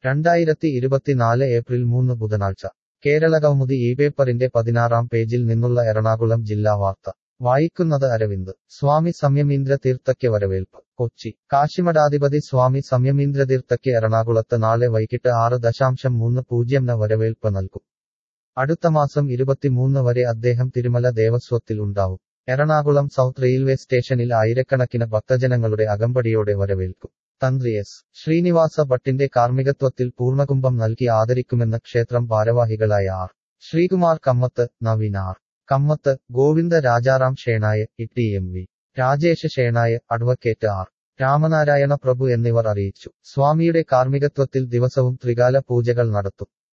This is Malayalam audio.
രണ്ടായിരത്തി ഇരുപത്തിനാല് ഏപ്രിൽ മൂന്ന് ബുധനാഴ്ച കേരളകൗമുദി ഈ പേപ്പറിന്റെ പതിനാറാം പേജിൽ നിന്നുള്ള എറണാകുളം ജില്ലാ വാർത്ത വായിക്കുന്നത് അരവിന്ദ് സ്വാമി സംയമീന്ദ്ര തീർത്ഥയ്ക്ക് വരവേൽപ്പ് കൊച്ചി കാശിമഠാധിപതി സ്വാമി സംയമീന്ദ്ര തീർത്ഥയ്ക്ക് എറണാകുളത്ത് നാളെ വൈകിട്ട് ആറ് ദശാംശം മൂന്ന് പൂജ്യം ന വരവേൽപ്പ് നൽകും അടുത്ത മാസം ഇരുപത്തിമൂന്ന് വരെ അദ്ദേഹം തിരുമല ദേവസ്വത്തിൽ ഉണ്ടാവും എറണാകുളം സൗത്ത് റെയിൽവേ സ്റ്റേഷനിൽ ആയിരക്കണക്കിന് ഭക്തജനങ്ങളുടെ അകമ്പടിയോടെ വരവേൽക്കും തന്ത്രി എസ് ശ്രീനിവാസ ഭട്ടിന്റെ കാർമ്മികത്വത്തിൽ പൂർണ്ണകുംഭം നൽകി ആദരിക്കുമെന്ന് ക്ഷേത്രം ഭാരവാഹികളായ R Sreekumar Kamath Naveen R Kamath Govinda Rajaram Shenoy E M V Rajesh Shenoy advocate R Ramanarayana Prabhu എന്നിവർ അറിയിച്ചു സ്വാമിയുടെ കാർമ്മികത്വത്തിൽ ദിവസവും ത്രികാല പൂജകൾ നടത്തും